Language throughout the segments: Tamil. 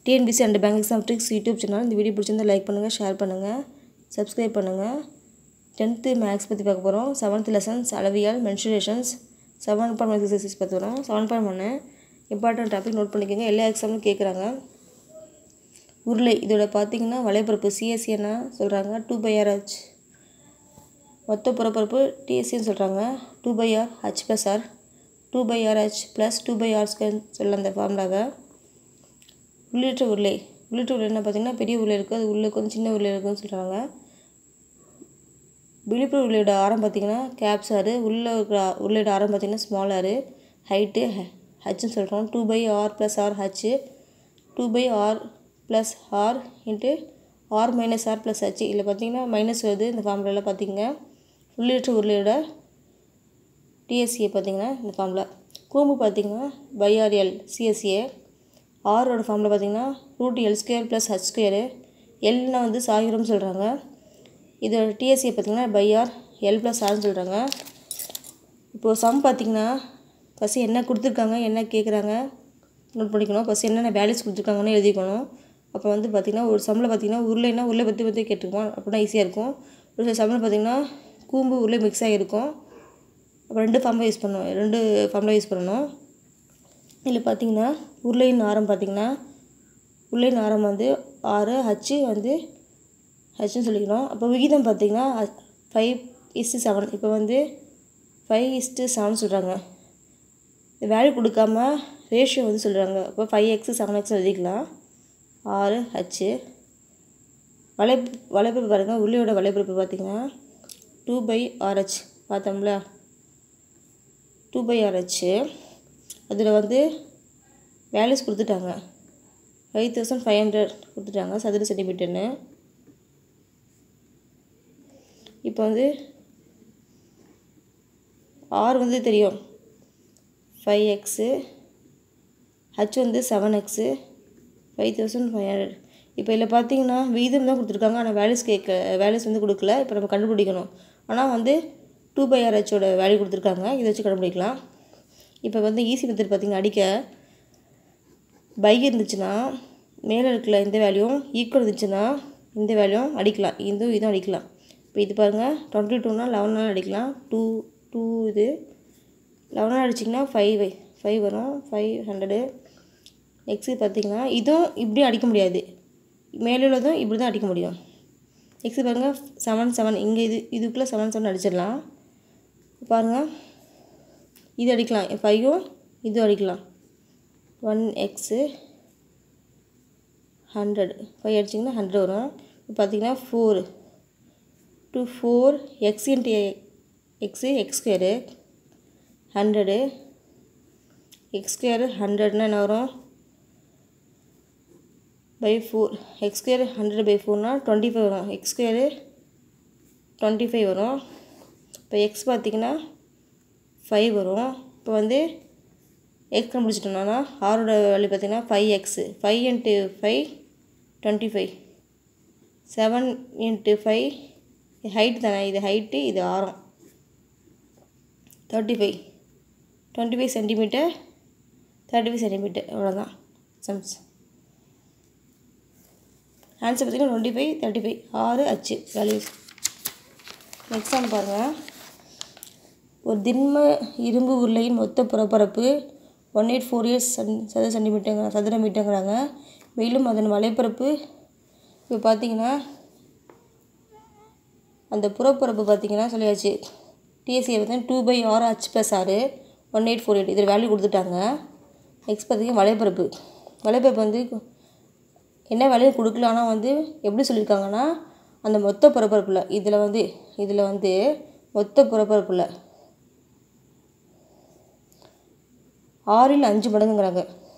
TNPSC and bank exam tricks YouTube channel இந்த வீடியோ பிடிச்சிருந்தா லைக் பண்ணுங்கள் ஷேர் பண்ணுங்கள் சப்ஸ்கிரைப் பண்ணுங்கள் டென்த்து மேக்ஸ் பற்றி பார்க்க போகிறோம் செவன்த் லெசன்ஸ் அளவியல் mensurations seven point one exercise பார்த்து வரோம் செவன் பாயிண்ட் ஒன்று இம்பார்ட்டன்ட் டாபிக் நோட் பண்ணிக்கோங்க எல்லா எக்ஸாம்லையும் கேட்குறாங்க உருளை இதோட பார்த்தீங்கன்னா வலைப்பரப்பு சிஎஸ்சி என்ன சொல்கிறாங்க டூ பை ஆர் ஹச் மொத்த புறப்பரப்பு டிஎஸ்சின்னு சொல்கிறாங்க two pi r h plus r two pi r h plus two pi r square சொல்ல அந்த ஃபார்முலாவை உள்ளிட்ட உருளை உள்ளிட்ட உருளைன்னா பார்த்தீங்கன்னா பெரிய உருளை இருக்குது அது உள்ளே கொஞ்சம் சின்ன உருளை இருக்குன்னு சொல்கிறாங்க விழிப்புற உருளையோட ஆரம் பார்த்தீங்கன்னா கேப்ஸ் ஆறு உள்ளே இருக்கிற உருளையோட ஆரம் பார்த்தீங்கன்னா ஸ்மால் ஆறு ஹைட்டு ஹச்சுன்னு சொல்கிறோம் two pi r plus r h two pi r plus r into r minus r plus h இதில் பார்த்தீங்கன்னா மைனஸ் வருது இந்த ஃபார்முலாவில் பார்த்தீங்க உள்ளிட்ட உருளையோட டிஎஸ்சியை பார்த்தீங்கன்னா இந்த ஃபார்முலா கூம்பு பார்த்தீங்கன்னா பைஆர்எல் சிஎஸ்சிஏ ஆரோட ஃபார்முலா பார்த்தீங்கன்னா root l square plus h square எல்னா வந்து சாகிரம்னு சொல்கிறாங்க இதோட டிஎஸ்சியை பார்த்தீங்கன்னா பைஆர் எல் ப்ளஸ் ஆர்னு சொல்கிறாங்க இப்போது சம் பார்த்தீங்கன்னா ஃபஸ்ட்டு என்ன கொடுத்துருக்காங்க என்ன கேட்குறாங்க நோட் பண்ணிக்கணும் ஃபஸ்ட்டு என்னென்ன வேல்யூஸ் கொடுத்துருக்காங்கன்னு எழுதிக்கணும் அப்போ வந்து பார்த்திங்கன்னா ஒரு சம்மில் பார்த்திங்கன்னா உருளைனா உருளை பற்றி பற்றி கேட்டிருக்கோம் அப்படின்னா ஈஸியாக இருக்கும் ஒரு சில சம்மில் பார்த்திங்கன்னா கூம்பு உருளை மிக்ஸ் ஆகிருக்கும் அப்போ ரெண்டு ஃபார்முலா யூஸ் பண்ணணும் ரெண்டு ஃபார்முலா யூஸ் பண்ணணும் இதில் பார்த்திங்கன்னா உருளையின் ஆரம் பார்த்திங்கன்னா உருளையின் ஆரம் வந்து ஆறு ஹச்சு வந்து ஹச்சுன்னு சொல்லிக்கணும் அப்போ விகிதம் பார்த்திங்கன்னா ஃபைவ் இஸ்ட்டு செவன் இப்போ வந்து ஃபைவ் இஸ்ட்டு செவன் சொல்கிறாங்க வேல்யூ கொடுக்காம ரேஷியோ வந்து சொல்கிறாங்க அப்போ ஃபைவ் எக்ஸு செவன் எக்ஸ் எழுதிக்கலாம் ஆறு ஹச்சு வலை வலைப்பரப்பு பாருங்கள் உள்ளியோட வலைப்பரப்பு பார்த்திங்கன்னா டூ பை ஆர்ஹெச் பார்த்தோம்ல டூ பை ஆர்ஹெச்சு அதில் வந்து வேல்யூஸ் கொடுத்துட்டாங்க ஃபைவ் தௌசண்ட் ஃபைவ் ஹண்ட்ரட் கொடுத்துட்டாங்க சதுர சென்டிமீட்டர்னு இப்போ வந்து ஆர் வந்து தெரியும் ஃபைவ் எக்ஸு ஹச் வந்து seven x five thousand five hundred இப்போ இதில் பார்த்தீங்கன்னா வீதம் தான் கொடுத்துருக்காங்க ஆனால் வேல்யூஸ் கேட்க வேல்யூஸ் வந்து கொடுக்கல இப்போ நம்ம கண்டுபிடிக்கணும் ஆனால் வந்து டூ பை ஆர்ஹெச்சோட வேல்யூ கொடுத்துருக்காங்க இதை வச்சு கண்டுபிடிக்கலாம் இப்போ வந்து ஈஸி மெத்தட் பார்த்திங்கன்னா அடிக்க பை இருந்துச்சுன்னா மேலே இருக்கிற இந்த வேல்யூவும் ஈக்குவல் இருந்துச்சுன்னா இந்த வேல்யூவும் அடிக்கலாம் இதுவும் இதுவும் அடிக்கலாம் இப்போ இது பாருங்கள் டுவெண்ட்டி டூனால் லெவனால் அடிக்கலாம் டூ டூ இது லெவனால் அடிச்சிங்கன்னா ஃபைவ் ஃபைவ் வரும் ஃபைவ் ஹண்ட்ரடு நெக்ஸ்ட்டு பார்த்திங்கன்னா இதுவும் இப்படி அடிக்க முடியாது மேலே உள்ளதும் இப்படி தான் அடிக்க முடியும் நெக்ஸ்ட்டு பாருங்கள் செவன் செவன் இங்கே இது இதுக்குள்ளே செவன் செவன் அடிச்சிடலாம் பாருங்கள் இது அடிக்கலாம் ஃபைவும் இதுவும் அடிக்கலாம் ஒன் எக்ஸு ஹண்ட்ரட் ஃபைவ் அடிச்சிங்கன்னா ஹண்ட்ரட் வரும் இப்போ பார்த்திங்கன்னா four two four x into x x square hundred x square ஹண்ட்ரட்னா என்ன வரும் by four x square hundred by ஃபோர்னால் டுவெண்ட்டி ஃபைவ் வரும் எக்ஸ் ஸ்கொயரு டுவெண்ட்டி ஃபைவ் வரும் இப்போ எக்ஸ் பார்த்திங்கன்னா ஃபைவ் வரும் இப்போ வந்து எக்ஸ் கண்டுபிடிச்சிட்டோம்னா ஆரோட வேல்யூ பார்த்திங்கன்னா five x five into five twenty five seven into five height தானே இது ஹைட்டு இது ஆரம் thirty five twenty five centimetre thirty five centimetre அவ்வளோதான் சம்ஸ் ஆன்சர் பார்த்திங்கன்னா டுவெண்ட்டி ஃபைவ் தேர்ட்டி ஃபைவ் ஆறு அச்சு வேல்யூஸ் நெக்ஸ்ட் ஒன் பாருங்கள் ஒரு திண்ம இரும்பு உருளையின் மொத்த புறப்பரப்பு ஒன் எயிட் ஃபோர் இயர்ஸ் சன் சதுர சென்டிமீட்டருங்க சதுர மீட்டருங்கிறாங்க மேலும் அதன் வலைப்பரப்பு இப்போ பார்த்தீங்கன்னா அந்த புறப்பரப்பு பார்த்தீங்கன்னா சொல்லியாச்சு டிஎஸ்சி பார்த்தீங்கன்னா two pi r h plus ஆறு ஒன் எயிட் ஃபோர் எயிட் இதில் வேல்யூ கொடுத்துட்டாங்க நெக்ஸ்ட் பார்த்தீங்கன்னா வலைப்பரப்பு வலைப்பரப்பு வந்து என்ன வேல்யூ கொடுக்கல ஆனால் வந்து எப்படி சொல்லியிருக்காங்கன்னா அந்த மொத்த புறப்பரப்பில் இதில் வந்து இதில் வந்து மொத்த புறப்பரப்பில் ஆறில் அஞ்சு மடங்குங்கிறாங்க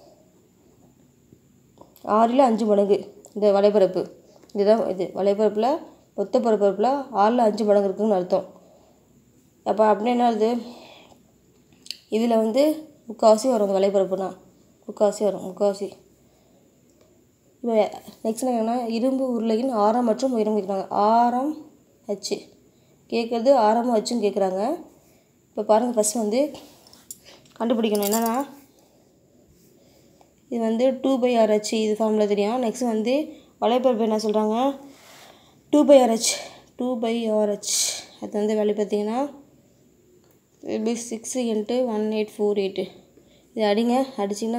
ஆறில் அஞ்சு மடங்கு இந்த வலைப்பரப்பு இதுதான் இது வலைப்பரப்பில் மொத்த பரப்பரப்பில் ஆறில் அஞ்சு மடங்கு இருக்குதுன்னு அர்த்தம் அப்போ அப்படின்னா என்ன இது இதில் வந்து முக்கால்வாசி வரும் இந்த வலைப்பரப்புனா முக்கால்வாசி வரும் முக்கால்வாசி இப்போ நெக்ஸ்ட் என்னன்னா இரும்பு உருளையின் ஆரம் மற்றும் உயரம் கேட்குறாங்க ஆரம் ஹச்சு கேட்குறது ஆரமும் ஹச்சும் கேட்குறாங்க இப்போ பாருங்கள் ஃபஸ்ட் வந்து கண்டுபிடிக்கணும் என்னென்னா இது வந்து டூ பை ஆர்ஹெச் இது ஃபார்முலா தெரியும் நெக்ஸ்ட் வந்து வலைப்பரப்பு என்ன சொல்கிறாங்க two pi r h two pi r h அது வந்து வேல்யூ பார்த்தீங்கன்னா P six into one eight four eight இது அடிங்க அடிச்சிங்கன்னா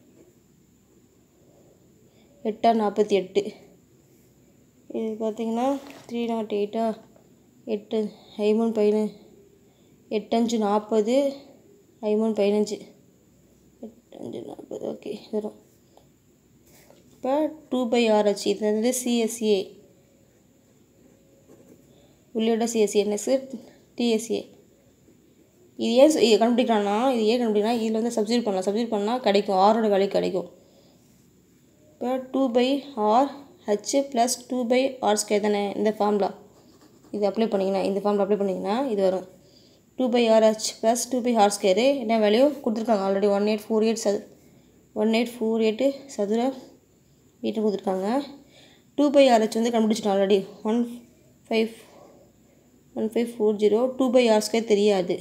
எட்டா நாற்பத்தி எட்டு இது பார்த்தீங்கன்னா த்ரீ நாட் எயிட்டா எட்டு ஐமூணு பதினு எட்டஞ்சு நாற்பது ஐமூணு பதினஞ்சு எட்டஞ்சு நாற்பது ஓகே வரும் இப்போ டூ பை ஆர்ஹெச் இது வந்து சிஎஸ்ஏ உள்ளியோட சிஎஸ்ஏ நெக்ஸ்ட் டிஎஸ்ஏ இது ஏன் சொ- இது கண்டுபிடிக்கலாம்னா இது ஏன் கண்டுபிடிக்கலாம் இதில் வந்து சப்ஸ்டியூட் பண்ணலாம் சப்ஸ்டியூட் பண்ணால் கிடைக்கும் ஆரோட வேல்யூ கிடைக்கும் இப்போ two pi r h plus two pi r square தானே இந்த ஃபார்முலா இது அப்ளை பண்ணிங்கன்னா இந்த ஃபார்முலா அப்ளை பண்ணிங்கன்னா இது வரும் two pi r h plus two pi r square என்ன வேல்யூ கொடுத்துருக்காங்க already one eight four eight சது ஒன் எயிட் ஃபோர் எயிட்டு சதுர மீட்டர் கொடுத்துருக்காங்க டூ பை ஆர்ஹெச் வந்து கண்டுபிடிச்சிட்டோம் already one five one five four zero two pi r square தெரியாது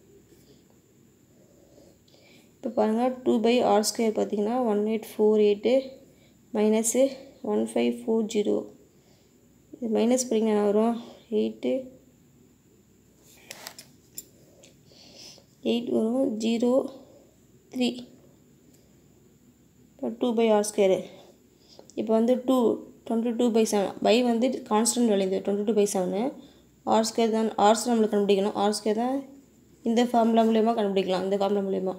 இப்போ பாருங்கள் டூ பை ஆர் ஸ்கொயர் பார்த்தீங்கன்னா one eight four eight minus one five four zero இது மைனஸ் பண்ணிங்கன்னா என்ன வரும் எயிட்டு எயிட் வரும் ஜீரோ த்ரீ இப்போ டூ பை ஆர் ஸ்கொயரு இப்போ வந்து two twenty two by seven pi வந்து கான்ஸ்டன்ட் விளையுது twenty two by seven r square தான் ஆர்ஸ் நம்மளுக்கு கண்டுபிடிக்கணும் ஆர் ஸ்கொயர் தான் இந்த ஃபார்முலா மூலயமா கண்டுபிடிக்கலாம் இந்த ஃபார்முலா மூலயமா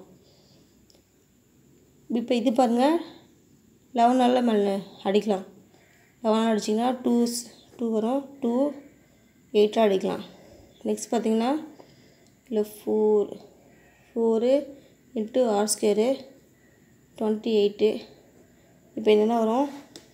இப்போ இது பாருங்கள் லெவனால் மேலே அடிக்கலாம் லெவனால் அடிச்சிங்கன்னா டூ டூ வரும் டூ எயிட்டாக அடிக்கலாம் நெக்ஸ்ட் பார்த்தீங்கன்னா இல்லை four four into r square twenty eight இப்போ இது என்ன வரும்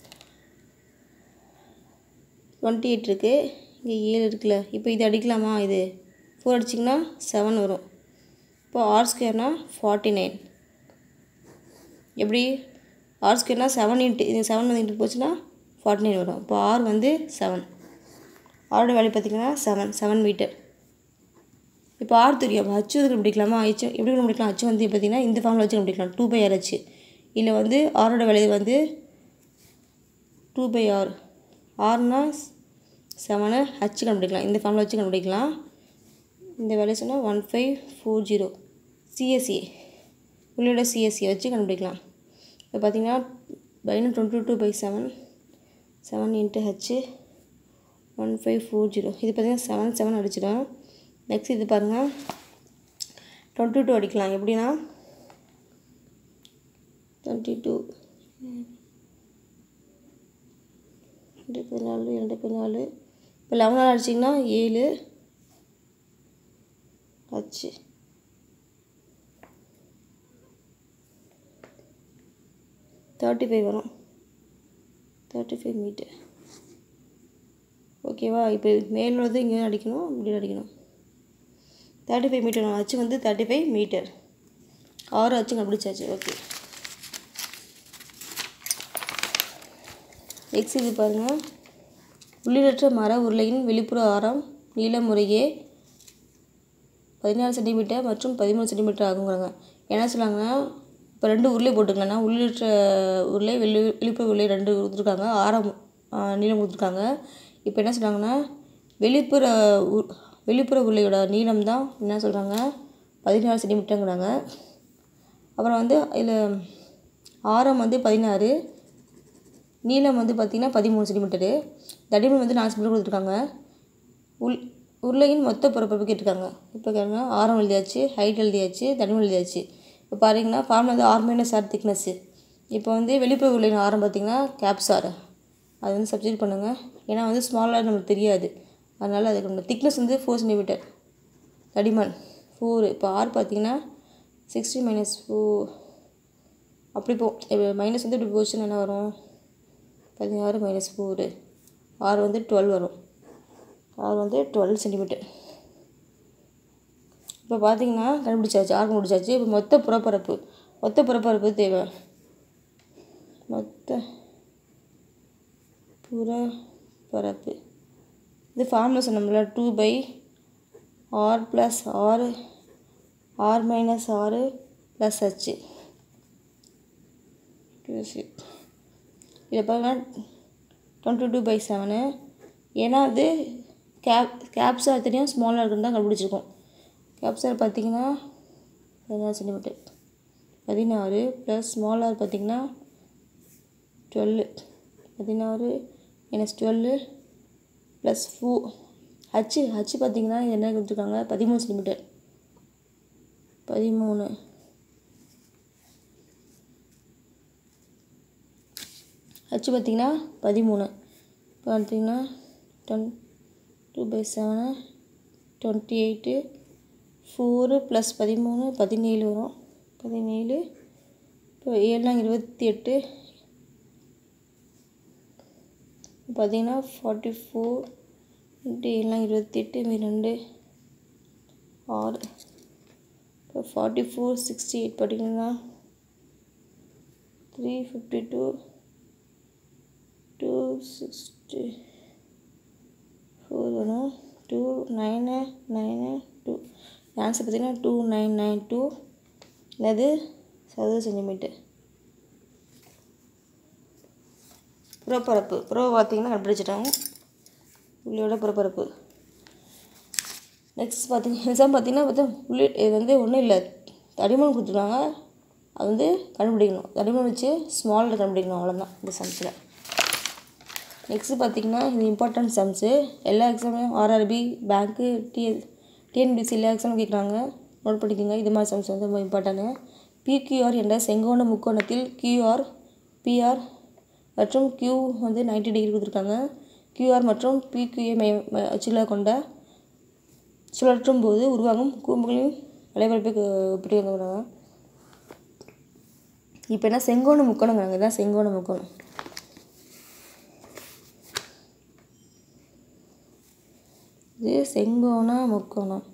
டுவெண்ட்டி எயிட் இருக்குது இங்கே ஏழு இருக்குல்ல இப்போ இது அடிக்கலாமா இது ஃபோர் அடிச்சிங்கன்னா செவன் வரும் இப்போ ஆர் ஸ்கொயர்னா ஃபார்ட்டி நைன் எப்படி ஆர் ஸ்கொயர்னா செவன் இன்ட்டு இது செவன் வந்து இன்ட்டு போச்சுன்னா ஃபார்ட்டி நைன் வரும் இப்போ ஆர் வந்து செவன் ஆரோட வேல்யூ பார்த்தீங்கன்னா செவன் செவன் மீட்டர் இப்போ ஆர் தெரியும் அப்போ ஹச்சு வந்து கண்டுபிடிக்கலாமா ஹச்சு எப்படி கண்டுபிடிக்கலாம் ஹச்சு வந்து பார்த்தீங்கன்னா இந்த ஃபார்மில் வச்சு கண்டுபிடிக்கலாம் டூ பை ஆர் ஹச்சு இதில் வந்து ஆரோட வேல்யூ வந்து டூ பை ஆர் ஆர்னா செவனை ஹச்சு கண்டுபிடிக்கலாம் இந்த ஃபார்மில் வச்சு கண்டுபிடிக்கலாம் இந்த வேல்யூ சொன்னால் one five four zero CSC உள்ளோட சிஎஸ்சி வச்சு கண்டுபிடிக்கலாம் இப்போ பார்த்தீங்கன்னா பைனு twenty two by seven seven into h one five four zero இது பார்த்தீங்கன்னா செவன் செவன் அடிச்சிடும் நெக்ஸ்ட் இது பாருங்கள் டுவெண்ட்டி டூ அடிக்கலாம் எப்படின்னா டுவெண்ட்டி டூ ரெண்டு பதினாலு ரெண்டு பதினாலு இப்போ லெவனால் அடிச்சிங்கன்னா ஏழு அச்சு தேர்ட்டி ஃபைவ் வரும் தேர்ட்டி ஃபைவ் மீட்டர் ஓகேவா இப்போ மேலுள்ளது இங்கே அடிக்கணும் இப்படி அடிக்கணும் தேர்ட்டி ஃபைவ் மீட்டர் அச்சு வந்து தேர்ட்டி ஃபைவ் மீட்டர் ஆறு அச்சு கண்டுபிடிச்சாச்சு ஓகே நெக்ஸ்ட் இது பாருங்கள் உள்ளிடற்ற மர உருளையின் வெளிப்புற ஆரம் நீள முறையே பதினாறு சென்டிமீட்டர் மற்றும் பதிமூணு சென்டிமீட்டர் ஆகுங்கிறாங்க என்ன சொல்கிறாங்கன்னா இப்போ ரெண்டு உருளை போட்டுக்கலாம்னா உள்ளிட்ட உருளை வெளி வெளிப்புற உருளை ரெண்டு கொடுத்துருக்காங்க ஆரம் ஆ, நீளம் கொடுத்துருக்காங்க இப்போ என்ன சொல்கிறாங்கன்னா வெளிப்புற உ- வெளிப்புற உருளையோட நீளம் தான் என்ன சொல்கிறாங்க பதினாறு சென்டிமீட்டருங்கிறாங்க அப்புறம் வந்து இதில் ஆரம் வந்து பதினாறு நீளம் வந்து பார்த்திங்கன்னா பதிமூணு சென்டிமீட்டரு தடிமன் வந்து நாலு சென்டிமீட்டர் கொடுத்துருக்காங்க உள் உருளையின் மொத்த பரப்பளவு கேட்டிருக்காங்க இப்போ கேளுங்க ஆரம் எழுதியாச்சு ஹைட் எழுதியாச்சு தடிமன் எழுதியாச்சு இப்போ பாருங்கன்னா ஃபார்முலா வந்து ஆர் மைனஸ் ஆர் திக்னஸ்ஸு இப்போ வந்து வெளிப்புற உருளையின் ஆரம் பார்த்திங்கன்னா கேப்ஸ் ஆர் அது வந்து சப்ஸ்டியூட் பண்ணுங்கள் ஏன்னா வந்து ஸ்மாலாக நமக்கு தெரியாது அதனால் அதுக்கு நம்ம திக்னஸ் வந்து ஃபோர் சென்டிமீட்டர் தடிமன் ஃபோர் இப்போ ஆர் பார்த்தீங்கன்னா சிக்ஸ்டி மைனஸ் ஃபோர் அப்படி போ மைனஸ் வந்து இப்படி போச்சுன்னா என்ன வரும் பதினாறு மைனஸ் ஃபோரு ஆர் வந்து டுவெல் வரும் ஆர் வந்து டுவெல் சென்டிமீட்டர் இப்போ பார்த்தீங்கன்னா கண்டுபிடிச்சாச்சு ஆர் கண்டுபிடிச்சாச்சு இப்போ மொத்த புறப்பரப்பு மொத்த புறப்பரப்பு தேவை மொத்த புறப்பரப்பு இது ஃபார்முலா சொன்னோம்ல டூ பை ஆர் ப்ளஸ் ஆறு ஆர் மைனஸ் ஆறு ப்ளஸ் ஹச்சு இதை பார்த்தீங்கன்னா டுவெண்ட்டி டூ பை செவனு ஏன்னா அது கேப் கேப்ஸார் தெரியும் ஸ்மாலாக இருக்குன்னு தான் கண்டுபிடிச்சிருக்கோம் கேப்ஸார் பார்த்தீங்கன்னா பதினாறு சென்டிமீட்டர் பதினாறு ப்ளஸ் ஸ்மாலார் பார்த்தீங்கன்னா டுவெல்லு பதினாறு மைனஸ் டுவெல்லு ப்ளஸ் ஃபூ ஹச்சு ஹச்சு பார்த்தீங்கன்னா இது என்ன கொடுத்துருக்காங்க பதிமூணு சென்டிமீட்டர் பதிமூணு ஹச்சு பார்த்தீங்கன்னா பதிமூணு இப்போ பார்த்தீங்கன்னா டொன் two by seven twenty eight four plus பதிமூணு பதினேழு வரும் பதினேழு இப்போ ஏழுலாம் இருபத்தி எட்டு பார்த்தீங்கன்னா ஃபார்ட்டி ஃபோர் இன்ட்டு ஏழுலாம் இருபத்தி எட்டு மீ ரெண்டு ஆறு இப்போ ஃபார்ட்டி ஃபோர் சிக்ஸ்டி எயிட் பார்த்தீங்கன்னா three fifty two two sixty four வரும் two nine nine two answer பார்த்தீங்கன்னா டூ நைன் நைன் டூ என்னது சதுர சென்டிமீட்டர் புறப்பரப்பு புறவை பார்த்தீங்கன்னா கண்டுபிடிச்சிட்டாங்க உள்ளியோட புறப்பரப்பு நெக்ஸ்ட் பார்த்தீங்க எக்ஸாம் பார்த்தீங்கன்னா பார்த்தா உள்ளி இது வந்து ஒன்றும் இல்லை தடிமன் கொடுத்துருக்காங்க அது வந்து கண்டுபிடிக்கணும் தடிமன் வச்சு ஸ்மாலில் கண்டுபிடிக்கணும் அவ்வளோதான் இந்த சம்ஸில் நெக்ஸ்ட்டு பார்த்தீங்கன்னா இது இம்பார்ட்டன்ட் சம்ஸு எல்லா எக்ஸாம்லையும் ஆர்ஆர்பி பேங்க்கு டிஎன் டிஎன்பிசி எல்லா எக்ஸாமும் கேட்குறாங்க நோட் பண்ணிக்கோங்க இது மாதிரி சம்ஸ் வந்து ரொம்ப இம்பார்ட்டன்ட்டு பிக்யூஆர் என்ற செங்கோண முக்கோணத்தில் கியூஆர் பிஆர் மற்றும் கியூ வந்து 90 டிகிரி கொடுத்துருக்காங்க கியூஆர் மற்றும் பிக்யூஏ மைய ம- அச்சுகளை கொண்ட சுழற்றும் போது உருவாகும் கூம்புகளின் வலைபரப்பை எப்படி வந்துக்கிறாங்க இப்போ என்ன செங்கோண முக்கோணங்கிறாங்க இதுதான் செங்கோண முக்கோணம் இது செங்கோண முக்கோணம்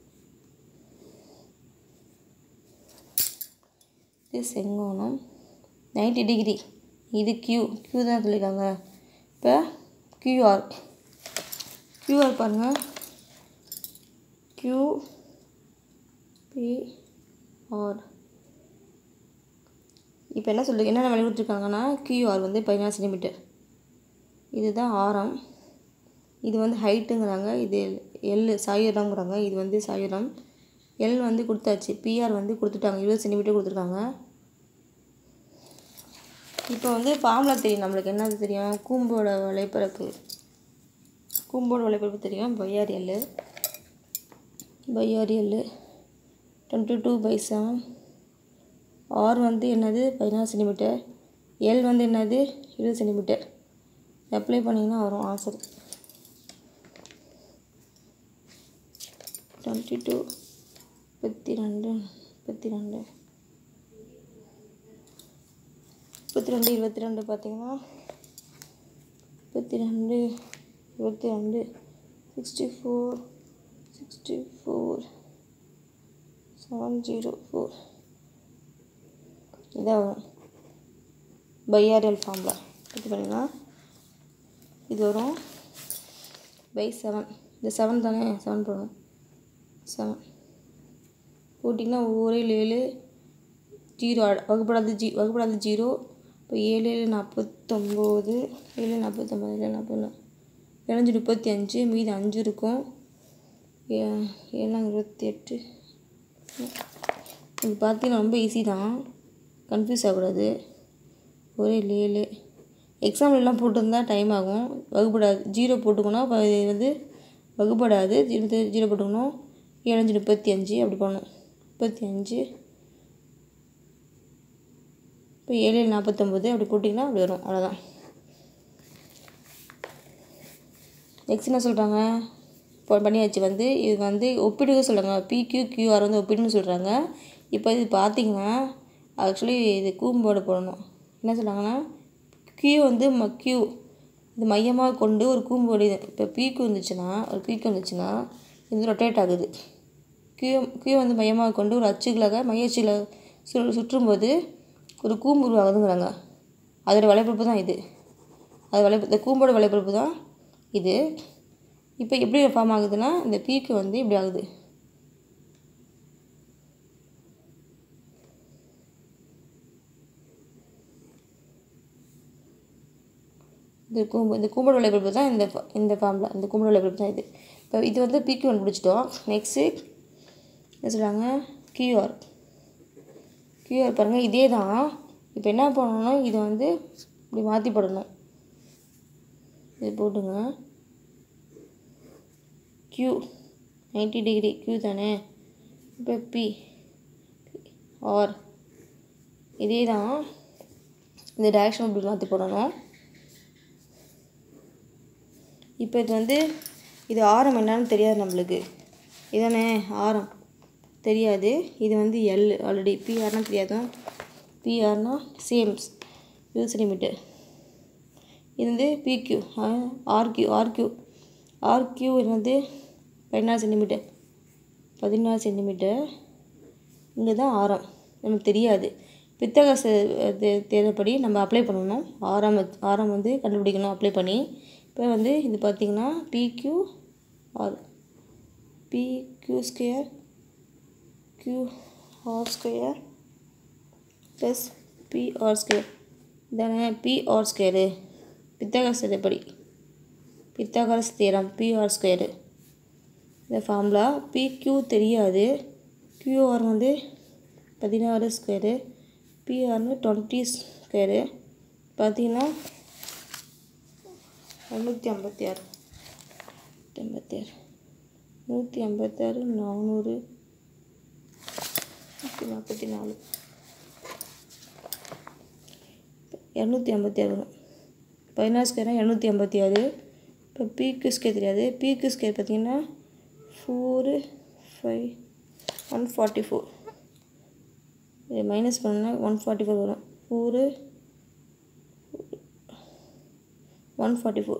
இது செங்கோணம் 90 டிகிரி இது கியூ கியூ தான் சொல்லியிருக்காங்க இப்போ கியூஆர் கியூஆர் பாருங்கள் கியூ பிஆர் இப்போ என்ன சொல்லு என்னென்ன வேலை கொடுத்துருக்காங்கன்னா கியூஆர் வந்து பதினாறு சென்டிமீட்டர் இதுதான் ஆரம் இது வந்து ஹைட்டுங்கிறாங்க இது எல் சாயுரம்ங்கிறாங்க இது வந்து சாயுரம் எல் வந்து கொடுத்தாச்சு பிஆர் வந்து கொடுத்துட்டாங்க இருபது சென்டிமீட்டர் கொடுத்துருக்காங்க இப்போ வந்து ஃபார்முலா தெரியும் நம்மளுக்கு என்னது தெரியும் கூம்போட வலைப்பரப்பு கூம்போட வலைப்பரப்பு தெரியும் pi r l pi r l twenty two by seven r வந்து என்னது பதினாறு சென்டிமீட்டர் எல் வந்து என்னது இருபது சென்டிமீட்டர் அப்ளை பண்ணிங்கன்னா வரும் ஆன்சர் டுவெண்ட்டி டூ முப்பத்தி ரெண்டு முப்பத்தி ரெண்டு முப்பத்தி ரெண்டு இருபத்தி ரெண்டு பார்த்தீங்கன்னா முப்பத்தி ரெண்டு இருபத்தி ரெண்டு sixty four sixty four seven zero four இதான் வரும் பைஆர்எல் ஃபார்மில் இது பண்ணிங்கன்னா இது வரும் பை செவன் இந்த செவன் தானே செவன் போடணும் செவன் போட்டிங்கன்னா ஒரே ஏழு ஜீரோ அட- வகுப்படாத ஜீ வகுப்படாத ஜீரோ இப்போ ஏழு ஏழு நாற்பத்தொம்போது ஏழு நாற்பத்தொம்போது ஏழு நாற்பது எழுநூற்றி முப்பத்தி அஞ்சு மீதி அஞ்சு இருக்கும் ஏ ஏழாம் இருபத்தி எட்டு இது பார்த்தீங்கன்னா ரொம்ப ஈஸி தான் கன்ஃபியூஸ் ஆகக்கூடாது ஒரே ஏழு எக்ஸாம்லலாம் போட்டிருந்தா டைம் ஆகும் வகுப்படாது ஜீரோ போட்டுக்கணும் அப்போ இது வந்து வகுப்படாது ஜீரோ ஜீரோ போட்டுக்கணும் ஏழஞ்சு முப்பத்தி அஞ்சு அப்படி பண்ணணும் முப்பத்தி அஞ்சு இப்போ ஏழு ஏழு நாற்பத்தொம்போது அப்படி போட்டிங்கன்னா அப்படி வரும் அவ்வளோதான் நெக்ஸ்ட் என்ன சொல்கிறாங்க இப்போ பண்ணியாச்சு வந்து இது வந்து ஒப்பிடுக சொல்கிறாங்க பிக்யூ கியூஆர் வந்து ஒப்பிடுன்னு சொல்கிறாங்க இப்போ இது பார்த்தீங்கன்னா ஆக்சுவலி இது கூம்போடு போடணும் என்ன சொல்கிறாங்கன்னா கியூ வந்து ம கியூ இது மையமாக கொண்டு ஒரு கூம்போடு இது இப்போ பீக்கு வந்துச்சுன்னா ஒரு பீக்கு வந்துச்சுன்னா இது வந்து ரொட்டேட் ஆகுது கியூ கியூ வந்து மையமாக கொண்டு ஒரு அச்சுகளாக மைய அச்சுகளை சு சுற்றும்போது ஒரு கூம்பு உருவாகுதுங்கிறாங்க அதோட வலைப்பரப்பு தான் இது அது வலை இந்த கூம்போட வலைப்பரப்பு தான் இது இப்போ எப்படி ஃபார்ம் ஆகுதுன்னா இந்த பீக்கு வந்து இப்படி ஆகுது இந்த கூம்பு இந்த கூம்பு விளைபரப்பு தான் இந்த fa- இந்த ஃபார்மில் இந்த கூம்பு விளைபரப்பு தான் இது இப்போ இது வந்து பிக்யூ ஒன் பிடிச்சிட்டோம் நெக்ஸ்ட்டு என்ன சொல்கிறாங்க கியூஆர் கியூஆர் பாருங்கள் இதே தான் இப்போ என்ன பண்ணணும்னா இதை வந்து இப்படி மாற்றி போடணும் இது போட்டுங்க க்யூ 90 டிகிரி க்யூ தானே இப்போ பி ஆர் இதே தான் இந்த டேரக்ஷன் இப்படி மாற்றி போடணும் இப்போ இது வந்து இது ஆரம் என்னன்னு தெரியாது நம்மளுக்கு இதானே ஆரம் தெரியாது இது வந்து எல் ஆல்ரெடி பிஆர்னா தெரியாது பிஆர்னா சேம் இருபது சென்டிமீட்டர் இது வந்து பிக்யூ ஆர்கியூ ஆர்கியூ ஆர்கியூ என்னது பதினாறு சென்டிமீட்டர் பதினாறு சென்டிமீட்டர் இங்கே தான் ஆரம் நமக்கு தெரியாது பித்தகச தேவைப்படி நம்ம அப்ளை பண்ணணும் ஆரம் வச்சு- ஆரம் வந்து கண்டுபிடிக்கணும் அப்ளை பண்ணி இப்போ வந்து இது பார்த்திங்கன்னா PQ R PQ square Q R square plus PR square இதானே பிஆர் ஸ்கொயரு பித்தகரஸ் எப்படி பித்தகரஸ் தேரம் பிஆர் ஸ்கொயரு இந்த ஃபார்முலா பிக்யூ தெரியாது கியூஆர் வந்து பதினாறு ஸ்கொயரு பிஆர்னு டுவெண்ட்டி ஸ்கொயரு பார்த்தீங்கன்னா முந்நூற்றி ஐம்பத்தி ஆறு ஐம்பத்தி ஆறு நூற்றி ஐம்பத்தாறு நானூறு நூற்றி நாற்பத்தி நாலு இரநூத்தி ஐம்பத்தி ஆறு வரும் பதினாறு ஸ்கொயர்னா இரநூத்தி ஐம்பத்தி ஆறு இப்போ பீக்கு ஸ்கொயர் தெரியாது பீக்கு ஸ்கொயர் பார்த்தீங்கன்னா four five one forty four இது மைனஸ் பண்ணா ஒன் ஃபார்ட்டி ஃபோர் வரும் ஃபோரு ஒன் ஃபார்ட்டி ஃபோர்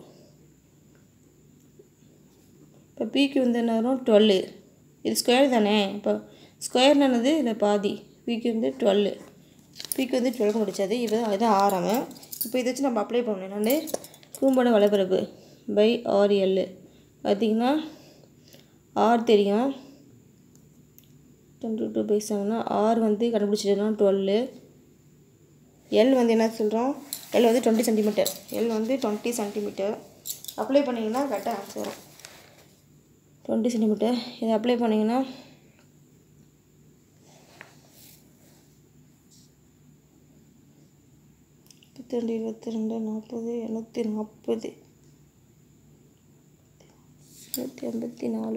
இப்போ பிக்கு வந்து என்ன வரும் டுவெல்லு இது ஸ்கொயர் தானே இப்போ ஸ்கொயர்னானது இதில் பாதி பிக்கு வந்து டுவெல்லு பிக்கு வந்து டுவெல் முடிச்சது இப்போ அதுதான் ஆறாம இப்போ இதை வச்சு நம்ம அப்ளை பண்ணணும் என்னென்னு கூம்பட வலைப்பரப்பு பை ஆர்எல் பார்த்திங்கன்னா ஆர் தெரியும் டுவெண்ட்டி டூ பை செவன்னா ஆர் வந்து கண்டுபிடிச்சிட்டோம் டுவெல்லு எல் வந்து என்ன சொல்கிறோம் எல் வந்து டுவெண்ட்டி சென்டிமீட்டர் எல் வந்து டுவெண்ட்டி சென்டிமீட்டர் அப்ளை பண்ணிங்கன்னா கரெக்டாக ஆன்சர் வரும் டுவெண்ட்டி சென்டிமீட்டர் இதை அப்ளை பண்ணிங்கன்னா முப்பத்தி ரெண்டு இருபத்தி ரெண்டு நாற்பது எண்ணூற்றி நாற்பது நூற்றி ஐம்பத்தி நாலு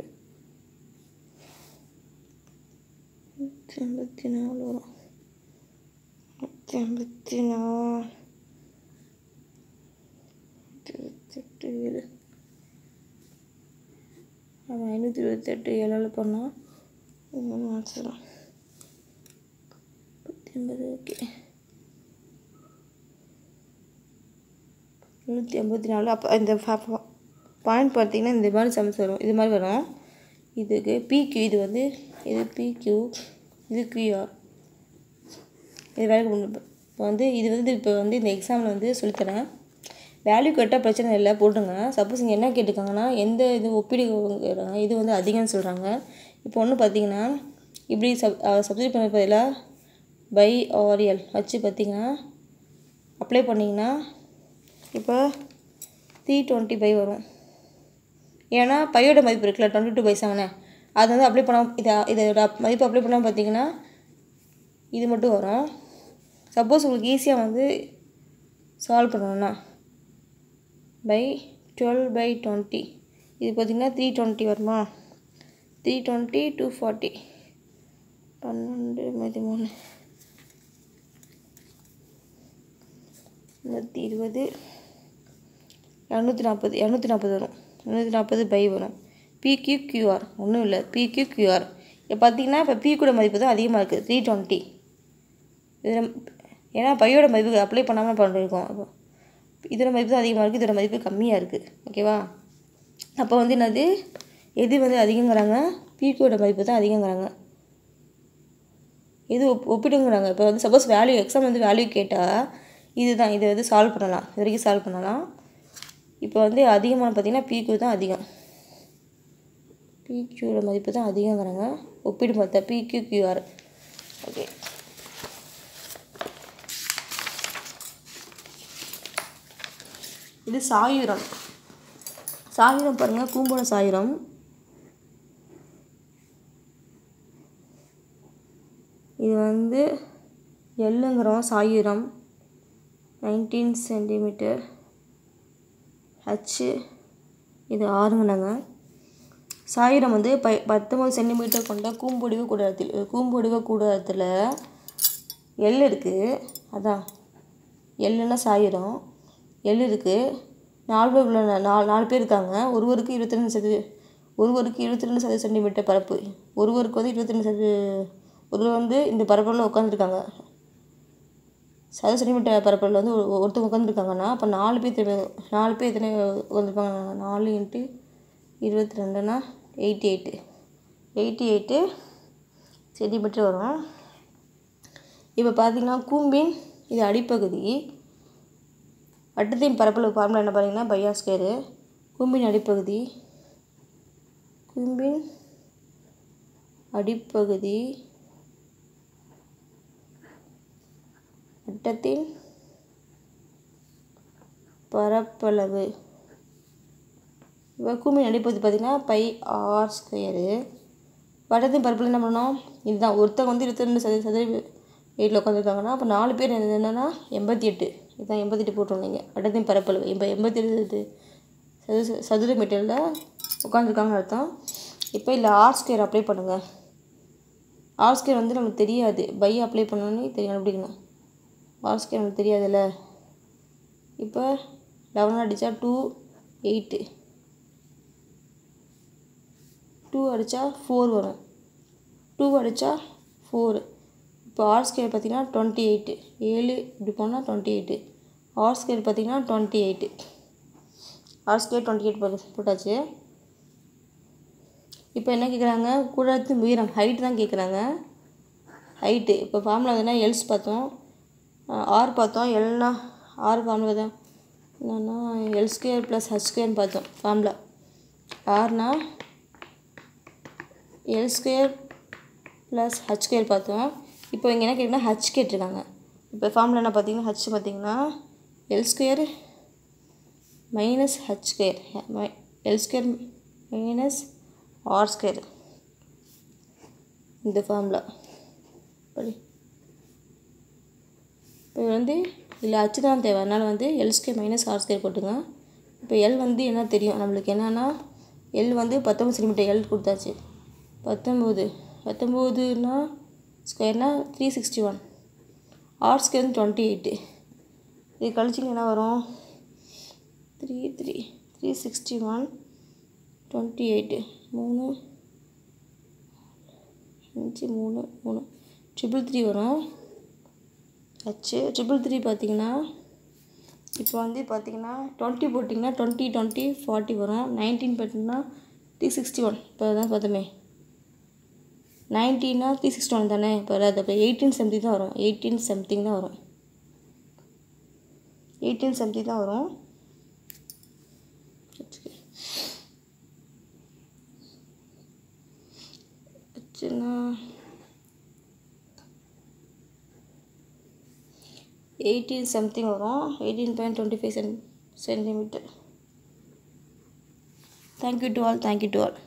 நூற்றி ஐம்பத்தி நாலு வரும் நூற்றி ஐம்பத்தி நாலு இருபத்தெட்டு ஏழு அவன் ஐநூற்றி இருபத்தெட்டு ஏழால் பண்ணால் மூணு ஆன்சரும் பத்து ஐம்பது ஓகே நூற்றி ஐம்பத்தி நாலு அப்போ இந்த பாயிண்ட் பார்த்தீங்கன்னா இந்த மாதிரி சம்ஸ் வரும் இது மாதிரி வரும் இதுக்கு பிக்யூ இது வந்து இது பிக்யூ இது கியூஆர் இது வேலை கொண்டு இப்போ வந்து இது வந்து இப்போ வந்து இந்த எக்ஸாமில் வந்து சொல்லித்தரேன் வேல்யூ கேட்டால் பிரச்சனை இல்லை போட்டுங்க சப்போஸ் இங்கே என்ன கேட்டிருக்காங்கன்னா எந்த இது ஒப்பீடு கேக்குறாங்க, இது வந்து அதிகம்னு சொல்கிறாங்க இப்போ ஒன்று பார்த்தீங்கன்னா இப்படி சப் சப்ஜெக்ட் பண்ண பதிலாக பை ஆரியல் வச்சு பார்த்தீங்கன்னா அப்ளை பண்ணிங்கன்னா இப்போ த்ரீ டுவெண்ட்டி பை வரும் ஏன்னா பையோட மதிப்பு இருக்குல்ல டுவெண்ட்டி டூ பை செவனு அது வந்து அப்ளை பண்ண இதை இதோட மதிப்பு அப்ளை பண்ணால் பார்த்தீங்கன்னா இது மட்டும் வரும் சப்போஸ் உங்களுக்கு ஈஸியாக வந்து சால்வ் பண்ணணும்னா பை டுவெல் பை டுவெண்ட்டி இது பார்த்திங்கன்னா த்ரீ டுவெண்ட்டி வருமா த்ரீ டுவெண்ட்டி டூ ஃபார்ட்டி பன்னெண்டு பதிமூணு நூற்றி இருபது இரநூத்தி நாற்பது இரநூத்தி நாற்பது வரும் இரநூத்தி நாற்பது பை வரும் பிக்யூ கியூஆர் ஒன்றும் இல்லை பிக்யூ கியூஆர் இப்போ பார்த்தீங்கன்னா இப்போ பி கூட மதிப்பு தான் அதிகமாக இருக்குது த்ரீ டுவெண்ட்டி இதில் ஏன்னா பையோட மதிப்பு அப்ளை பண்ணாமல் பண்ணிருக்கோம் அப்போ இதோட மதிப்பு தான் அதிகமாக இருக்குது இதோட மதிப்பு கம்மியாக இருக்குது ஓகேவா அப்போ வந்து என்னது எது வந்து அதிகங்கிறாங்க பிகோட மதிப்பு தான் அதிகங்கிறாங்க எது ஒப் ஒப்பிடுங்கிறாங்க இப்போ வந்து சப்போஸ் வேல்யூ எக்ஸாம் வந்து வேல்யூ கேட்டால் இதுதான் இதை வந்து சால்வ் பண்ணலாம் இது வரைக்கும் சால்வ் பண்ணலாம் இப்போ வந்து அதிகமான பார்த்தீங்கன்னா பிக்யூ தான் அதிகம் பிக்யூட மதிப்பு தான் அதிகங்கிறாங்க ஒப்பிடு பார்த்தா பிக்யூ கியூஆர் ஓகே இது சாயுரம் சாயுரம் பாருங்கள் கூம்போட சாயுரம் இது வந்து எல்லுங்கிறோம் சாயுரம் நைன்டீன் சென்டிமீட்டர் ஹச்சு இது ஆறுங்கண்ணாங்க சாயிரம் வந்து ப பத்தொம்பது சென்டிமீட்டர் கொண்ட கூம்பொடிவு கூடாரத்தில் கூம்பொடிவு கூடாரத்தில் எல் இருக்குது அதான் எல்லுன்னா சாயிரம் எல் இருக்குது நாலு பேர் உள்ள நாலு நாலு பேர் இருக்காங்க ஒருவருக்கு இருபத்தி ரெண்டு சது ஒருவருக்கு இருபத்தி ரெண்டு சதுர சென்டிமீட்டர் பரப்பு ஒருவருக்கு வந்து இருபத்தி ரெண்டு சது ஒருவர் வந்து இந்த பரப்பில் உட்காந்துருக்காங்க சதுர சென்டிமீட்டர் பரப்பில் வந்து ஒரு- ஒருத்தவங்க உட்காந்துருக்காங்கன்னா அப்போ நாலு பேர் எத்தனை பேர் நாலு பேர் எத்தனை உட்காந்துருப்பாங்க நாலு இன்ட்டு இருபத்தி ரெண்டுனா eighty eight eighty eight centimetre வரும் இப்போ பார்த்தீங்கன்னா கூம்பின் இது அடிப்பகுதி வட்டத்தின் பரப்பளவு ஃபார்முலா என்ன பார்த்தீங்கன்னா பையா ஸ்கொயரு கூம்பின் அடிப்பகுதி கூம்பின் அடிப்பகுதி வட்டத்தின் பரப்பளவு இப்போ கூம்பின் அடிப்பகுதி பார்த்திங்கன்னா பை ஆர் ஸ்கொயரு வட்டத்தின் பரப்பளவு என்ன பண்ணணும் இதுதான் ஒருத்தவங்க வந்து இருபத்தி ரெண்டு சதுர சதுர வீட்டில் உட்காந்துருக்காங்கன்னா அப்போ நாலு பேர் என்னது என்னென்னா எண்பத்தி எட்டு இதுதான் எண்பத்தி எட்டு போட்டுருந்தீங்க வட்டத்தின் பரப்பளவு இப்போ எண்பத்தி எட்டு சதுர சதுர மீட்டரில் உட்காந்துருக்காங்கன்னு அர்த்தம் இப்போ இல்லை ஆர் ஸ்கொயர் அப்ளை பண்ணுங்கள் ஆர் ஸ்கொயர் வந்து நமக்கு தெரியாது பை அப்ளை பண்ணோன்னே தெரியும் கண்டுபிடிக்கணும் ஆர் ஸ்கொயர் நமக்கு தெரியாதுல்ல இப்போ லெவன் அடித்தா டூ எயிட்டு டூ அடித்தா ஃபோர் வரும் டூ அடித்தா ஃபோரு இப்போ ஆர் ஸ்கொயர் பார்த்தீங்கன்னா டுவெண்ட்டி எயிட்டு ஏழு இப்படி போனால் டுவெண்ட்டி எயிட்டு ஆர் ஸ்கொயர் பார்த்தீங்கன்னா twenty eight R square twenty eight போட்டு போட்டாச்சு இப்போ என்ன கேட்குறாங்க கூடத்தின் உயரம் ஹைட் தான் கேட்குறாங்க ஹைட்டு இப்போ ஃபார்முலா எதுனா எல்ஸ் பார்த்தோம் ஆர் பார்த்தோம் எல்னா ஆர் ஃபார்முலா தான் என்னன்னா எல் ஸ்கொயர் ப்ளஸ் ஹச் ஸ்கொயர்னு பார்த்தோம் ஃபார்முலா ஆர்னா L square plus H square பார்த்தோம் இப்போ இங்கே என்ன கேட்டிங்கன்னா ஹச் கேட்டிருக்காங்க இப்போ ஃபார்முலா என்ன பார்த்தீங்கன்னா ஹச் பார்த்தீங்கன்னா L square minus H square L square minus R square இந்த ஃபார்முலா படி இப்போ வந்து இதில் அச்சு தான் தேவை அதனால் வந்து L square minus R square போட்டுங்க இப்போ எல் வந்து என்ன தெரியும் நம்மளுக்கு என்னென்னா எல் வந்து பத்தொம்பது சென்டிமீட்டர் எல் கொடுத்தாச்சு பத்தொம்போது பத்தொம்போதுனா ஸ்கொயர்னா three sixty one R square twenty eight இது கழிச்சிங்க என்ன வரும் three three three sixty one twenty eight மூணு அஞ்சு மூணு மூணு ட்ரிபிள் த்ரீ வரும் ஹச்சு ட்ரிபிள் த்ரீ பார்த்தீங்கன்னா இப்போ வந்து பார்த்தீங்கன்னா டுவெண்ட்டி போட்டிங்கன்னா டுவெண்ட்டி டுவெண்ட்டி ஃபார்ட்டி வரும் நைன்டீன் பார்த்தீங்கன்னா த்ரீ சிக்ஸ்டி ஒன் இப்போ தான் பார்த்தோமே நைன்டீனா த்ரீ சிக்ஸ்டி ஒன் தானே இப்போ அது அப்போ எயிட்டீன் செவன்ட்டி தான் வரும் எயிட்டீன் சம்திங் தான் வரும் எயிட்டீன் செவன்ட்டி தான் வரும் வச்சுன்னா எயிட்டீன் சம்திங் வரும் eighteen point twenty five centimetre thank you to all thank you to all